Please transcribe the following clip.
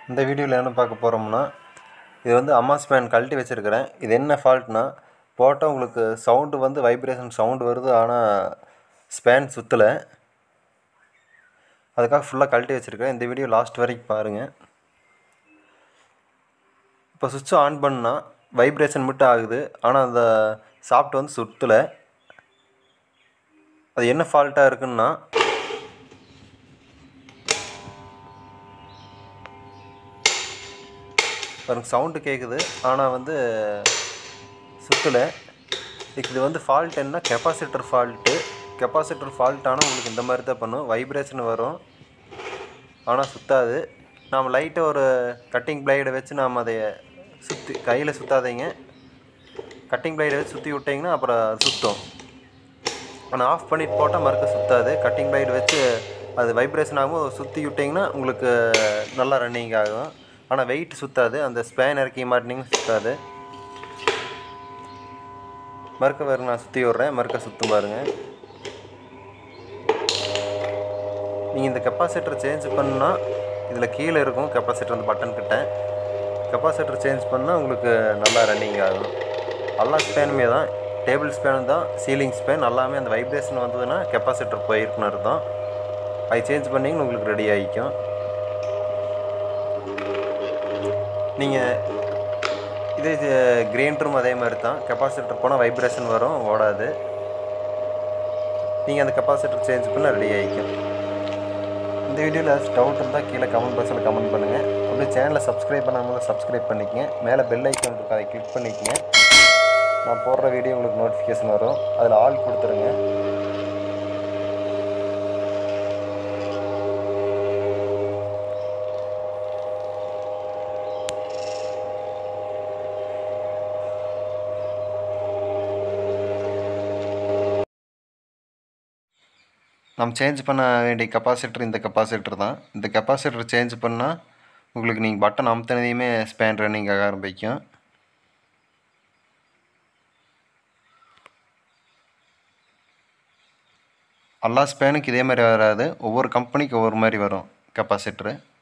இந்த வீடியோவில் என்ன பார்க்க போகிறோம்னா இது வந்து அம்மா ஸ்பேன் கழட்டி வச்சுருக்கிறேன் இது என்ன ஃபால்ட்னா போட்டால் உங்களுக்கு சவுண்டு வந்து வைப்ரேஷன் சவுண்டு வருது ஆனால் ஸ்பேன் சுற்றலை அதுக்காக ஃபுல்லாக கழட்டி வச்சுருக்கேன் இந்த வீடியோ லாஸ்ட் வரைக்கும் பாருங்கள் இப்போ சுவிட்ச் ஆன் பண்ணால் வைப்ரேஷன் மட்டும் ஆகுது ஆனால் அந்த சாஃப்ட் வந்து சுற்றலை அது என்ன ஃபால்ட்டாக இருக்குன்னா பாருங்க சவுண்டு கேட்குது ஆனால் வந்து சுற்றலை இது வந்து ஃபால்ட் என்ன கெப்பாசிட்டர் ஃபால்ட்டு கெப்பாசிட்டர் ஃபால்ட் ஆனால் உங்களுக்கு இந்த மாதிரி தான் பண்ணும் வைப்ரேஷன் வரும் ஆனால் சுற்றாது நாம் லைட்டாக ஒரு கட்டிங் பிளேடை வச்சு நாம் அதை சுற்றி கையில் சுற்றாதீங்க கட்டிங் பிளேடை வச்சு சுற்றி விட்டிங்கன்னா அப்புறம் சுற்றும் ஆனால் ஆஃப் பண்ணிட்டு போட்டால் மறுக்க சுற்றாது கட்டிங் பிளேடு வச்சு அது வைப்ரேஷன் ஆகும் சுற்றி விட்டிங்கன்னா உங்களுக்கு நல்லா ரன்னிங் ஆகும் ஆனால் வெயிட் சுற்றாது அந்த ஸ்பேன் இறக்கி மாட்டினீங்கன்னா சுற்றாது மறுக்க பாருங்க நான் சுற்றி விட்றேன் மறுக்க சுற்றும் பாருங்கள் நீங்கள் இந்த கெப்பாசிட்டர் சேஞ்ச் பண்ணால் இதில் கீழே இருக்கும் கெப்பாசிட்டர் அந்த பட்டன் கிட்ட கெப்பாசிட்டர் சேஞ்ச் பண்ணால் உங்களுக்கு நல்லா ரன்னிங் ஆகும் எல்லா ஸ்பேனுமே தான் டேபிள் ஸ்பேனும் தான் சீலிங் ஸ்பேன் எல்லாமே அந்த வைப்ரேஷன் வந்ததுன்னா கெப்பாசிட்டர் போயிருக்குன்னு அர்த்தம் அது சேஞ்ச் பண்ணிங்கன்னா உங்களுக்கு ரெடி ஆகிக்கும் நீங்கள் இதே கிரைண்டரும் அதே மாதிரி தான் கெப்பாசிட்டர் போனால் வைப்ரேஷன் வரும் ஓடாது நீங்கள் அந்த கெப்பாசிட்டர் சேஞ்ச் பண்ணால் ரெடி ஆகிக்கும் இந்த வீடியோவில் ஏதாச்சும் டவுட் இருந்தால் கீழே கமெண்ட் பாக்ஸில் கமெண்ட் பண்ணுங்கள் அப்படியே சேனலை சப்ஸ்கிரைப் பண்ணாமல் சப்ஸ்கிரைப் பண்ணிக்கங்க மேலே பெல் ஐக்கான் இருக்கும் அதை கிளிக் பண்ணிக்கங்க நான் போடுற வீடியோ உங்களுக்கு நோட்டிஃபிகேஷன் வரும் அதில் ஆல் கொடுத்துருங்க நம்ம சேஞ்ச் பண்ண வேண்டிய கெப்பாசிட்டர் இந்த கெப்பாசிட்டர் தான் இந்த கெப்பாசிட்டர் சேஞ்ச் பண்ணால் உங்களுக்கு நீங்கள் பட்டன் அமுத்தினதையுமே ஸ்பேன் ரன்னிங் ஆக ஆரம்பிக்கும் எல்லா ஸ்பேனுக்கு இதே மாதிரி வராது ஒவ்வொரு கம்பெனிக்கு ஒவ்வொரு மாதிரி வரும் கெப்பாசிட்ரு